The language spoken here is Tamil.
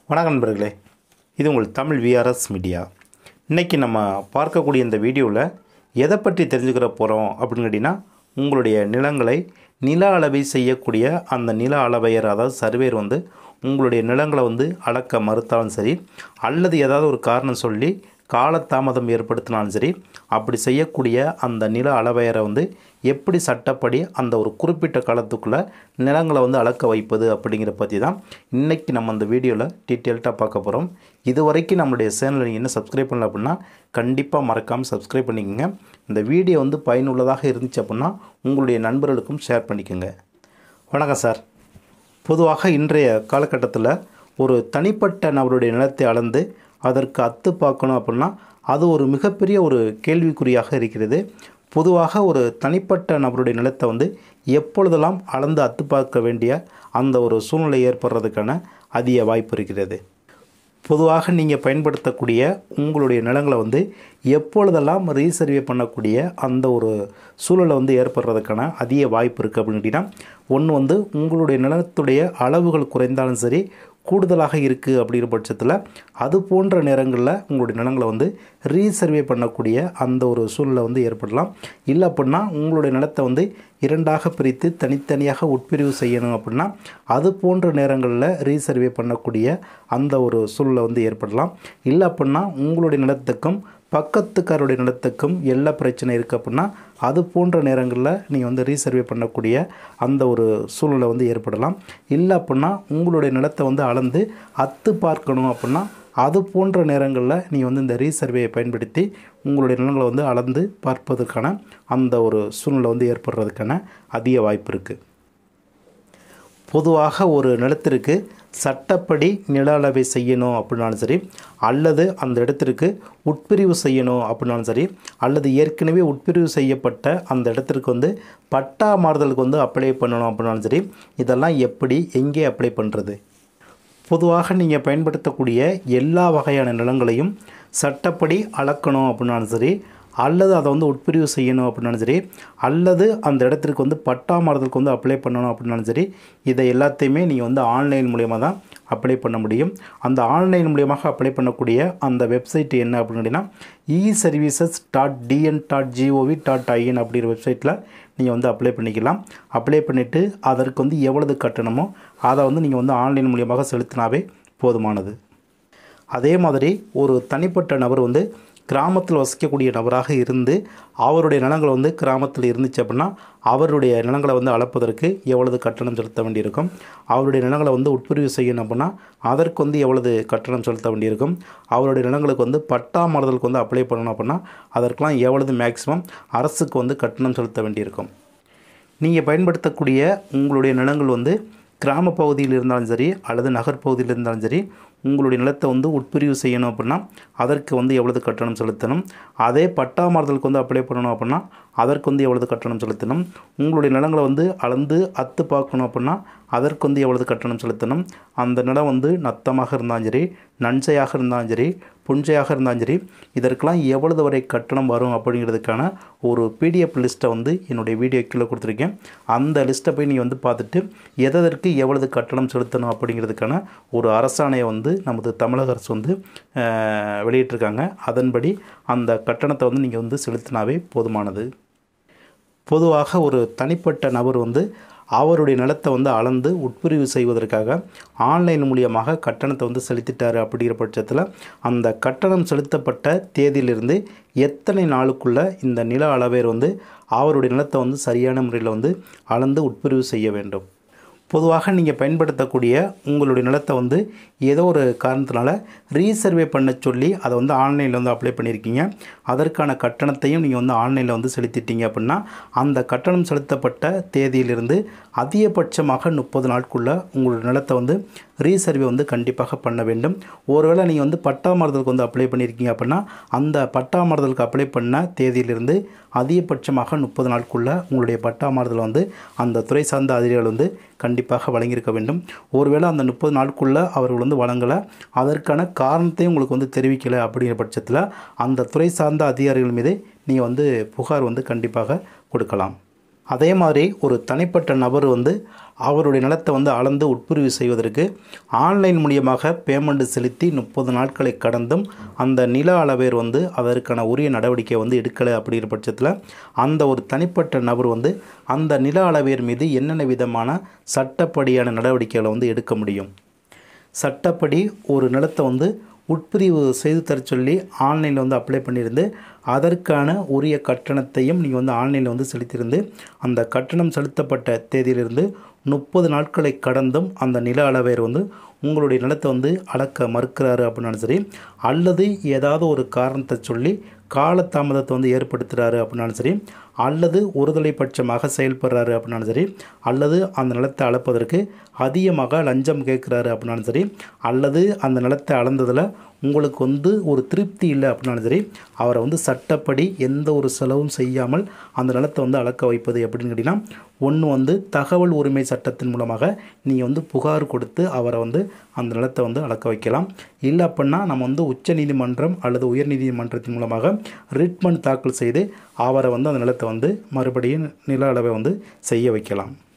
வணக்கம் நண்பர்களே இது உங்கள் தமிழ் விஆர்எஸ் மீடியா இன்றைக்கி நம்ம பார்க்கக்கூடிய இந்த வீடியோவில் எதை பற்றி தெரிஞ்சுக்கிற போகிறோம் அப்படின்னு கேட்டிங்கன்னா உங்களுடைய நிலங்களை நில அளவை செய்யக்கூடிய அந்த நில அளவையர் அதாவது சர்வேர் வந்து உங்களுடைய நிலங்களை வந்து அளக்க மறுத்தாலும் சரி அல்லது ஏதாவது ஒரு காரணம் சொல்லி காலதாமதம் ஏற்படுத்தினாலும் சரி அப்படி செய்யக்கூடிய அந்த நில அளவையரை வந்து எப்படி சட்டப்படி அந்த ஒரு குறிப்பிட்ட காலத்துக்குள்ளே நிலங்களை வந்து அளக்க வைப்பது அப்படிங்கிற பற்றி தான் இன்றைக்கி நம்ம அந்த வீடியோவில் டீட்டெயில்ட்டாக பார்க்க போகிறோம் இது வரைக்கும் நம்மளுடைய சேனலை நீங்கள் என்ன சப்ஸ்கிரைப் பண்ணல அப்படின்னா கண்டிப்பாக மறக்காமல் சப்ஸ்கிரைப் பண்ணிக்கோங்க இந்த வீடியோ வந்து பயனுள்ளதாக இருந்துச்சு அப்படின்னா உங்களுடைய நண்பர்களுக்கும் ஷேர் பண்ணிக்கோங்க வணக்கம் சார் பொதுவாக இன்றைய காலகட்டத்தில் ஒரு தனிப்பட்ட நபருடைய நிலத்தை அளந்து அதற்கு அத்து பார்க்கணும் அப்படின்னா அது ஒரு மிகப்பெரிய ஒரு கேள்விக்குறியாக இருக்கிறது பொதுவாக ஒரு தனிப்பட்ட நபருடைய நிலத்தை வந்து எப்பொழுதெல்லாம் அளந்து அத்து பார்க்க வேண்டிய அந்த ஒரு சூழ்நிலை ஏற்படுறதுக்கான அதிக வாய்ப்பு இருக்கிறது பொதுவாக நீங்கள் பயன்படுத்தக்கூடிய உங்களுடைய நிலங்களை வந்து எப்பொழுதெல்லாம் ரீசர்வே பண்ணக்கூடிய அந்த ஒரு சூழலை வந்து ஏற்படுறதுக்கான அதிக வாய்ப்பு இருக்குது அப்படின்னு கேட்டிங்கன்னா ஒன்று வந்து உங்களுடைய நிலத்துடைய அளவுகள் குறைந்தாலும் சரி கூடுதலாக இருக்குது அப்படிங்கிற பட்சத்தில் அது போன்ற நேரங்களில் உங்களுடைய நிலங்களை வந்து ரீசர்வே பண்ணக்கூடிய அந்த ஒரு சூழ்நிலை வந்து ஏற்படலாம் இல்லை அப்படின்னா உங்களுடைய நிலத்தை வந்து இரண்டாக பிரித்து தனித்தனியாக உட்பிரிவு செய்யணும் அப்படின்னா அது போன்ற நேரங்களில் ரீசர்வே பண்ணக்கூடிய அந்த ஒரு சூழ்நிலை வந்து ஏற்படலாம் இல்லை அப்படின்னா உங்களுடைய நிலத்துக்கும் பக்கத்துக்காருடைய நிலத்துக்கும் எல்லா பிரச்சனை இருக்குது அப்படின்னா அது போன்ற நேரங்களில் நீங்கள் வந்து ரீசர்வே பண்ணக்கூடிய அந்த ஒரு சூழ்நிலை வந்து ஏற்படலாம் இல்லை அப்படின்னா உங்களுடைய நிலத்தை வந்து அளந்து அத்து பார்க்கணும் அப்படின்னா அது போன்ற நேரங்களில் நீங்கள் வந்து இந்த ரீசர்வேயை பயன்படுத்தி உங்களுடைய நிலங்களை வந்து அளந்து பார்ப்பதற்கான அந்த ஒரு சூழ்நிலை வந்து ஏற்படுறதுக்கான அதிக வாய்ப்பு இருக்குது பொதுவாக ஒரு நிலத்திற்கு சட்டப்படி நில அளவை செய்யணும் அப்படின்னாலும் சரி அல்லது அந்த இடத்திற்கு உட்பிரிவு செய்யணும் அப்படின்னாலும் சரி அல்லது ஏற்கனவே உட்பிரிவு செய்யப்பட்ட அந்த இடத்திற்கு வந்து பட்டா மாறுதலுக்கு வந்து அப்ளை பண்ணணும் அப்படின்னாலும் சரி இதெல்லாம் எப்படி எங்கே அப்ளை பண்ணுறது பொதுவாக நீங்கள் பயன்படுத்தக்கூடிய எல்லா வகையான நிலங்களையும் சட்டப்படி அளக்கணும் அப்படின்னாலும் சரி அல்லது அதை வந்து உட்பிரிவு செய்யணும் அப்படின்னாலும் சரி அல்லது அந்த இடத்திற்கு வந்து பட்டா மாறுதலுக்கு வந்து அப்ளை பண்ணணும் அப்படின்னாலும் சரி இதை எல்லாத்தையுமே நீங்கள் வந்து ஆன்லைன் மூலயமா தான் அப்ளை பண்ண முடியும் அந்த ஆன்லைன் மூலியமாக அப்ளை பண்ணக்கூடிய அந்த வெப்சைட் என்ன அப்படின்னு கேட்டிங்கன்னா e services dot TN dot GOV dot IN அப்படிங்கிற வெப்சைட்டில் நீங்கள் வந்து அப்ளை பண்ணிக்கலாம் அப்ளை பண்ணிவிட்டு அதற்கு வந்து எவ்வளவு கட்டணமோ அதை வந்து நீங்கள் வந்து ஆன்லைன் மூலியமாக செலுத்தினாவே போதுமானது அதே மாதிரி ஒரு தனிப்பட்ட நபர் வந்து கிராமத்தில் வசிக்கக்கூடிய நபராக இருந்து அவருடைய நிலங்கள் வந்து கிராமத்தில் இருந்துச்சு அப்படின்னா அவருடைய நிலங்களை வந்து அளப்பதற்கு எவ்வளவு கட்டணம் செலுத்த வேண்டியிருக்கும் அவருடைய நிலங்களை வந்து உட்பிரிவு செய்யணும் அப்படின்னா அதற்கு வந்து எவ்வளவு கட்டணம் செலுத்த வேண்டியிருக்கும் அவருடைய நிலங்களுக்கு வந்து பட்டா மாறுதலுக்கு வந்து அப்ளை பண்ணணும் அப்படின்னா அதற்கெலாம் எவ்வளவு மேக்ஸிமம் அரசுக்கு வந்து கட்டணம் செலுத்த வேண்டியிருக்கும் நீங்கள் பயன்படுத்தக்கூடிய உங்களுடைய நிலங்கள் வந்து கிராம பகுதியில் இருந்தாலும் சரி அல்லது நகர்ப்பகுதியில் இருந்தாலும் சரி உங்களுடைய நிலத்தை வந்து உட்பிரிவு செய்யணும் அப்படின்னா அதற்கு வந்து எவ்வளவு கட்டணம் செலுத்தணும் அதே பட்டா மாறுதலுக்கு வந்து அப்ளை பண்ணணும் அப்படின்னா அதற்கு வந்து எவ்வளவு கட்டணம் செலுத்தணும் உங்களுடைய நிலங்களை வந்து அளந்து அத்து பார்க்கணும் அப்படின்னா அதற்கு வந்து எவ்வளவு கட்டணம் செலுத்தணும் அந்த நிலம் வந்து நத்தமாக இருந்தாலும் சரி நன்சையாக இருந்தாலும் சரி புஞ்சையாக இருந்தாலும் சரி இதற்கெல்லாம் எவ்வளவு வரை கட்டணம் வரும் அப்படிங்கிறதுக்கான ஒரு பிடிஎஃப் லிஸ்ட்டை வந்து என்னுடைய வீடியோ கீழே கொடுத்துருக்கேன் அந்த லிஸ்ட்டை போய் நீங்கள் வந்து பார்த்துட்டு எதற்கு எவ்வளவு கட்டணம் செலுத்தணும் அப்படிங்கிறதுக்கான ஒரு அரசாணையை வந்து நமது தமிழக அரசு வந்து வெளியிட்டிருக்காங்க அதன்படி அந்த கட்டணத்தை வந்து நீங்கள் வந்து செலுத்தினாவே போதுமானது பொதுவாக ஒரு தனிப்பட்ட நபர் வந்து அவருடைய நிலத்தை வந்து அளந்து உட்பிரிவு செய்வதற்காக ஆன்லைன் மூலியமாக கட்டணத்தை வந்து செலுத்திட்டார் அப்படிங்கிற பட்சத்தில் அந்த கட்டணம் செலுத்தப்பட்ட தேதியிலிருந்து எத்தனை நாளுக்குள்ளே இந்த நில அளவேர் வந்து அவருடைய நிலத்தை வந்து சரியான முறையில் வந்து அளந்து உட்பிரிவு செய்ய வேண்டும் பொதுவாக நீங்கள் பயன்படுத்தக்கூடிய உங்களுடைய நிலத்தை வந்து ஏதோ ஒரு காரணத்தினால ரீசர்வே பண்ண சொல்லி அதை வந்து ஆன்லைனில் வந்து அப்ளை பண்ணியிருக்கீங்க அதற்கான கட்டணத்தையும் நீங்கள் வந்து ஆன்லைனில் வந்து செலுத்திட்டீங்க அப்படின்னா அந்த கட்டணம் செலுத்தப்பட்ட தேதியிலிருந்து அதிகபட்சமாக முப்பது நாட்குள்ளே உங்களுடைய நிலத்தை வந்து ரீசர்வே வந்து கண்டிப்பாக பண்ண வேண்டும் ஒருவேளை நீங்கள் வந்து பட்டா மாறுதலுக்கு வந்து அப்ளை பண்ணியிருக்கீங்க அப்படின்னா அந்த பட்டா மாறுதலுக்கு அப்ளை பண்ண தேதியிலிருந்து அதிகபட்சமாக முப்பது நாட்குள்ளே உங்களுடைய பட்டா மாறுதல் வந்து அந்த துறை சார்ந்த அதிகாரிகள் வந்து கண்டிப்பாக வழங்கியிருக்க வேண்டும் ஒருவேளை அந்த முப்பது நாட்குள்ளே அவர்கள் வந்து வழங்கலை அதற்கான காரணத்தையும் உங்களுக்கு வந்து தெரிவிக்கலை அப்படிங்கிற பட்சத்தில் அந்த துறை சார்ந்த அதிகாரிகள் மீது நீங்கள் வந்து புகார் வந்து கண்டிப்பாக கொடுக்கலாம் அதே மாதிரி ஒரு தனிப்பட்ட நபர் வந்து அவருடைய நிலத்தை வந்து அளந்து உட்பிரிவு செய்வதற்கு ஆன்லைன் மூலியமாக பேமெண்ட் செலுத்தி முப்பது நாட்களை கடந்தும் அந்த நில அளவேர் வந்து அதற்கான உரிய நடவடிக்கை வந்து எடுக்கலை அப்படிங்கிற பட்சத்தில் அந்த ஒரு தனிப்பட்ட நபர் வந்து அந்த நில அளவேர் மீது என்னென்ன விதமான சட்டப்படியான நடவடிக்கைகளை வந்து எடுக்க முடியும் சட்டப்படி ஒரு நிலத்தை வந்து உட்பிரிவு செய்து தர சொல்லி ஆன்லைனில் வந்து அப்ளை பண்ணியிருந்து அதற்கான உரிய கட்டணத்தையும் நீங்கள் வந்து ஆன்லைனில் வந்து செலுத்தியிருந்து அந்த கட்டணம் செலுத்தப்பட்ட தேதியிலிருந்து முப்பது நாட்களை கடந்தும் அந்த நில அளவையர் வந்து உங்களுடைய நிலத்தை வந்து அளக்க மறுக்கிறாரு அப்படின்னாலும் சரி அல்லது ஏதாவது ஒரு காரணத்தை சொல்லி காலதாமதத்தை வந்து ஏற்படுத்துகிறாரு அப்படின்னாலும் சரி அல்லது ஒருதலை பட்சமாக செயல்படுறாரு அப்படின்னாலும் சரி அல்லது அந்த நிலத்தை அளப்பதற்கு அதிகமாக லஞ்சம் கேட்குறாரு அப்படின்னாலும் சரி அல்லது அந்த நிலத்தை அளந்ததில் உங்களுக்கு வந்து ஒரு திருப்தி இல்லை அப்படின்னாலும் சரி அவரை வந்து சட்டப்படி எந்த ஒரு செலவும் செய்யாமல் அந்த நிலத்தை வந்து அளக்க வைப்பது எப்படின்னு கேட்டிங்கன்னா ஒன்று வந்து தகவல் உரிமை சட்டத்தின் மூலமாக நீங்கள் வந்து புகார் கொடுத்து அவரை வந்து அந்த நிலத்தை வந்து அளக்க வைக்கலாம் இல்லை அப்படின்னா நம்ம வந்து உச்ச நீதிமன்றம் அல்லது உயர் நீதிமன்றத்தின் மூலமாக ரிட்மன் தாக்கல் செய்து அவரை வந்து அந்த நிலத்தை வந்து மறுபடியும் நில அளவை வந்து செய்ய வைக்கலாம்